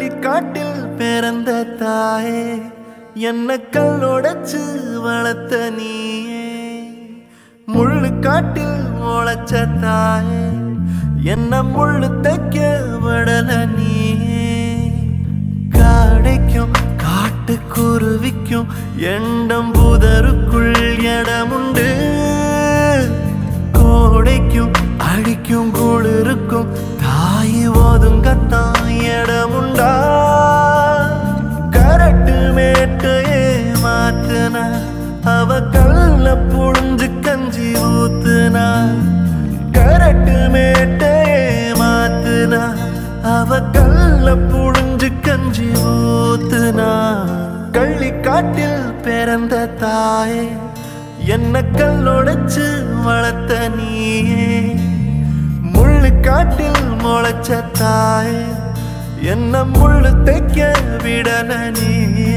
கள்ளிக்காட்டில் பிறந்த தாயே என்ன கல்லோடச்சு வளர்த்த நீயே முள்ளு காட்டில் முளைச்ச தாயே என்ன முள்ளு தைக்க விடல நீயே காடைக்கும் காட்டுக்குருவிக்கும் எண்டம் புதருக்குள் இடமுண்டு கோடைக்கும் அடிக்கும் குளிருக்கும் தாய் ஒதுங்கத்தான் இடமுண்டா கரட்டு மேட்டையே மாத்துனா அவ கல்ல புழிஞ்சு கஞ்சி ஊத்துனா கரட்டு மேட்டையே மாத்துனா அவ கல்ல புழிஞ்சு கஞ்சி ஊத்துனா கள்ளிக்காட்டில் பிறந்த தாயே என்ன கல்லொடைச்சு வளர்த்த நீயே முள்ளு காட்டில் முளைச்ச தாயே என்ன முள்ளு தைக்க விடல நீயே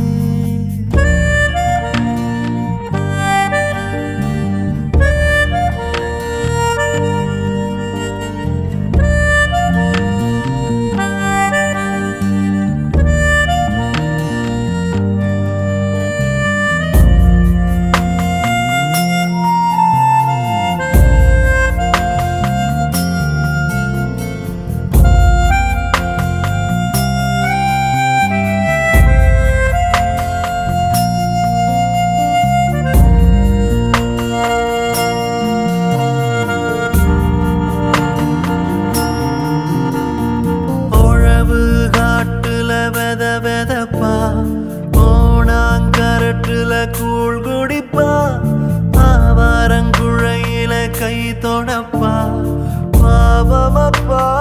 உழவு காட்டுல வெத வெதப்பா ஓணாங்கரட்டுல கூழ் குடிப்பா ஆவாரங்குழையில கை தொடப்பா பாவமப்பா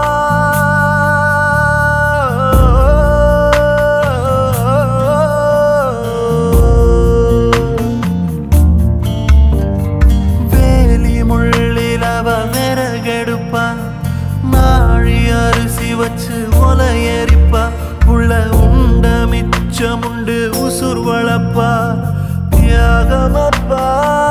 வேலி முள்ளில் அவ விறகெடுப்பா நாழி அரிசி வச்சு ஒலையரிப்பா உள்ள உண்ட மிச்சமுண்டு உசுர் வளப்பா தியாகமப்பா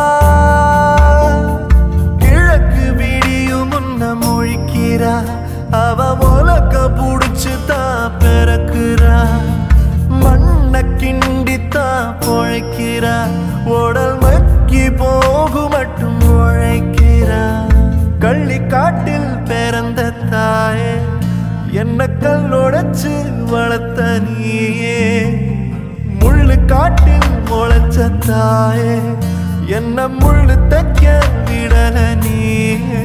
கிழக்கு விடியும் முன்ன முழிக்கிறா அவ உலக்க புடிச்சு தான் பிறக்குறா மண்ண கிண்டித்தா பொழைக்கிறா உடல் மக்கி போகு மட்டும் உழைக்கிறா கள்ளிக்காட்டில் பிறந்த தாயே என்ன கல்லொடைச்சு வளர்த்த நீயே முள்ளு காட்டில் முளைச்ச தாயே என்ன முள்ளு தைக்க விடல நீயே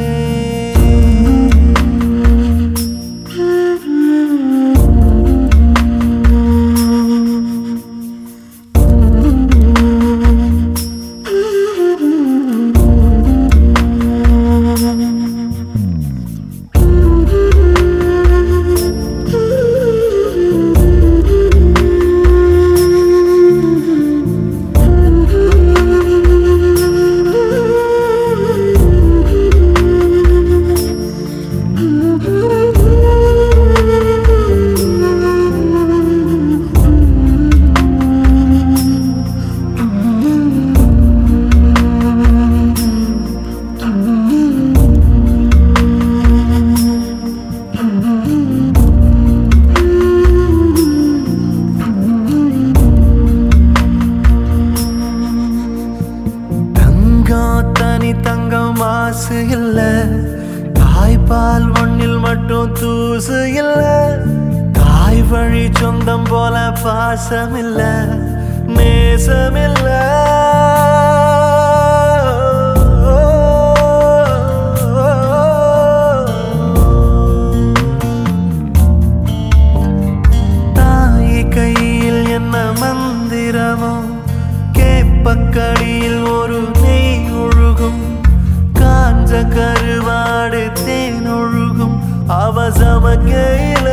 தங்கம் தனி தங்கம் மாசு இல்ல தாய்ப்பால் ஒண்ணில் மட்டும் தூசு இல்ல தாய் வழி சொந்தம் போல பாசம் இல்ல நேசம் இல்ல தாய் கையில் என்ன மந்திரமோ கேப்பக்கடியில் ஒரு நெய் ஒழுகும் காஞ்ச கருவாடு தேன் ஒழுகும் அவசமக்கையில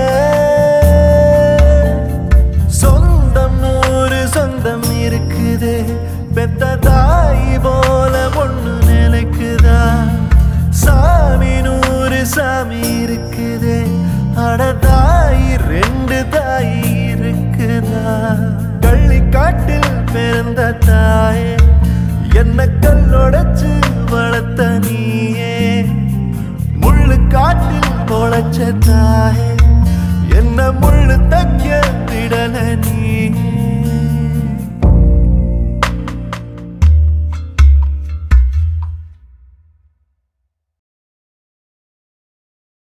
சொந்தம் நூறு சொந்தம் இருக்குது பெத்த தாய் போல ஒண்ணு நினைக்குதா சாமி நூறு சாமி இருக்குது அட தாய் ரெண்டு தாய் இருக்குதா கள்ளிக்காட்டில் பிறந்த தாயே என்ன கல்லொடைச்சு வளர்த்த நீயே முள்ளு காட்டில் முளைச்ச தாயே என்ன என்ன முள்ளு தைக்க விடல நீ